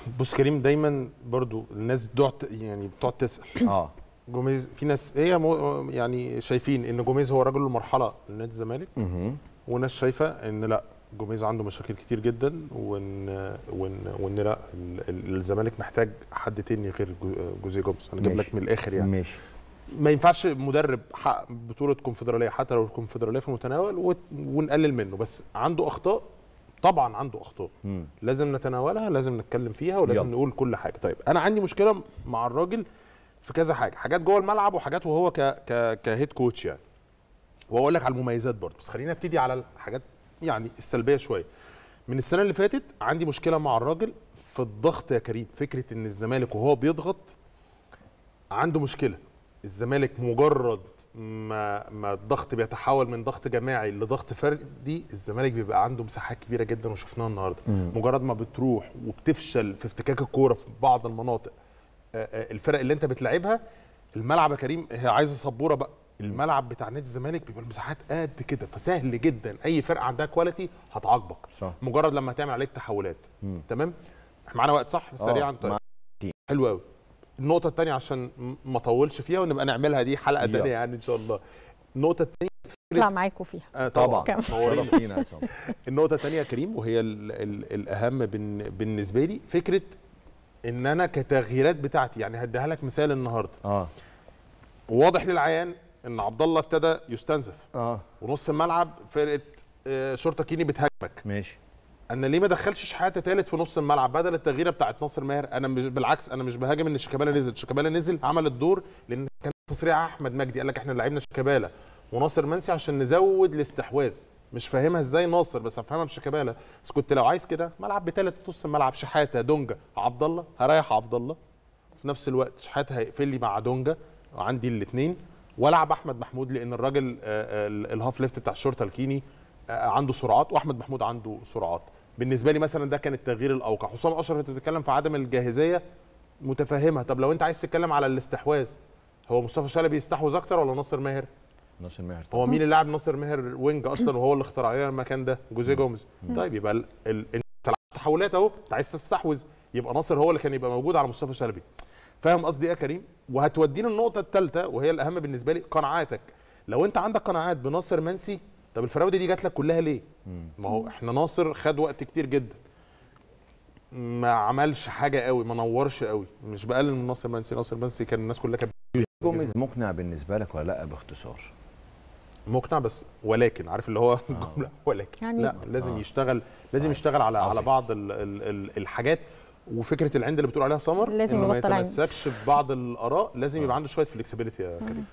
بص كريم دايما برضو الناس بتقعد يعني بتقعد تسال اه جوميز في ناس هي مو يعني شايفين ان جوميز هو رجل المرحله لنادي الزمالك مهم. وناس شايفه ان لا جوميز عنده مشاكل كتير جدا وان وان وان لا ال- ال- الزمالك محتاج حد تاني غير جو- جوزيه جوميز انا جايب ماشي. لك من الاخر يعني ماشي ما ينفعش مدرب حقق بطوله كونفدراليه حتى لو الكونفدراليه في المتناول وت- ونقلل منه بس عنده اخطاء طبعا عنده اخطاء مم. لازم نتناولها لازم نتكلم فيها ولازم يلا. نقول كل حاجه طيب انا عندي مشكله مع الراجل في كذا حاجه حاجات جوه الملعب وحاجات وهو ك ك كهيد كوتش يعني واقول لك على المميزات برضه بس خلينا نبتدي على الحاجات يعني السلبيه شويه من السنه اللي فاتت عندي مشكله مع الراجل في الضغط يا كريم فكره ان الزمالك وهو بيضغط عنده مشكله الزمالك مجرد ما ما الضغط بيتحول من ضغط جماعي لضغط فردي الزمالك بيبقى عنده مساحات كبيره جدا وشفناها النهارده مم. مجرد ما بتروح وبتفشل في افتكاك الكوره في بعض المناطق آه، آه، الفرق اللي انت بتلعبها الملعب يا كريم هي عايزه سبوره بقى الملعب بتاع نادي الزمالك بيبقى المساحات قد كده فسهل جدا اي فرقه عندها كواليتي هتعاقبك صح مجرد لما تعمل عليك تحولات مم. تمام احنا معانا وقت صح سريعا طيب مع- حلو قوي النقطه الثانيه عشان م- ما اطولش فيها ونبقى نعملها دي حلقه يلا. ثانيه يعني ان شاء الله النقطه الثانيه اطلع معاكم فيها آه طبعا كم. نورنا فينا يا سامر النقطه الثانيه يا كريم وهي ال ال الاهم بن بالنسبه لي فكره ان انا كتغييرات بتاعتي يعني هديها لك مثال النهارده اه واضح للعيان ان عبد الله ابتدى يستنزف اه ونص الملعب فرقه آه، شرطه كيني بتهاجمك ماشي انا ليه ما ادخلش شحاته ثالث في نص الملعب بدل التغييره بتاعت ناصر ماهر انا مش بالعكس انا مش بهاجم ان شيكابالا نزل شيكابالا نزل عمل الدور لان كان تصريح احمد مجدي قال لك احنا لعبنا شيكابالا وناصر منسي عشان نزود الاستحواذ مش فاهمها ازاي ناصر بس افهمها في شيكابالا بس كنت لو عايز كده ملعب بثالث نص الملعب شحاته دونجا عبد الله هريح عبد الله في نفس الوقت شحاته هيقفل لي مع دونجا وعندي الاثنين والعب احمد محمود لان الراجل آه، آه، الهاف ليفت بتاع الشرطه الكيني آه، عنده سرعات واحمد محمود عنده سرعات بالنسبه لي مثلا ده كان التغيير الاوقع حسام اشرف انت بتتكلم في عدم الجاهزيه متفهمها طب لو انت عايز تتكلم على الاستحواذ هو مصطفى شلبي يستحوذ اكتر ولا ناصر ماهر ناصر ماهر هو مين اللي لاعب ناصر ماهر وينج اصلا وهو اللي اخترع لنا المكان ده جوزيه جوميز طيب يبقى ال... ال... انت لعبت تحولات اهو انت عايز تستحوذ يبقى ناصر هو اللي كان يبقى موجود على مصطفى شلبي فاهم قصدي ايه يا كريم وهتودينا النقطه الثالثه وهي الاهم بالنسبه لي قناعاتك لو انت عندك قناعات بناصر منسي طب الفراوده دي جات لك كلها ليه ما هو احنا ناصر خد وقت كتير جدا ما عملش حاجه قوي ما نورش قوي مش بقلل من ناصر منسي ناصر منسي كان الناس كلها كانت جوميز مقنع بالنسبه لك ولا لا باختصار مقنع بس ولكن عارف اللي هو الجمله ولكن يعني- لا لازم آه. يشتغل لازم صحيح. يشتغل على على عظيم. بعض ال ال ال الحاجات وفكره العند اللي بتقول عليها سمر لازم إنه ما يبطل عند. يتمسكش ببعض الاراء لازم يبقى عنده شويه فلكسبيليتي يا كريم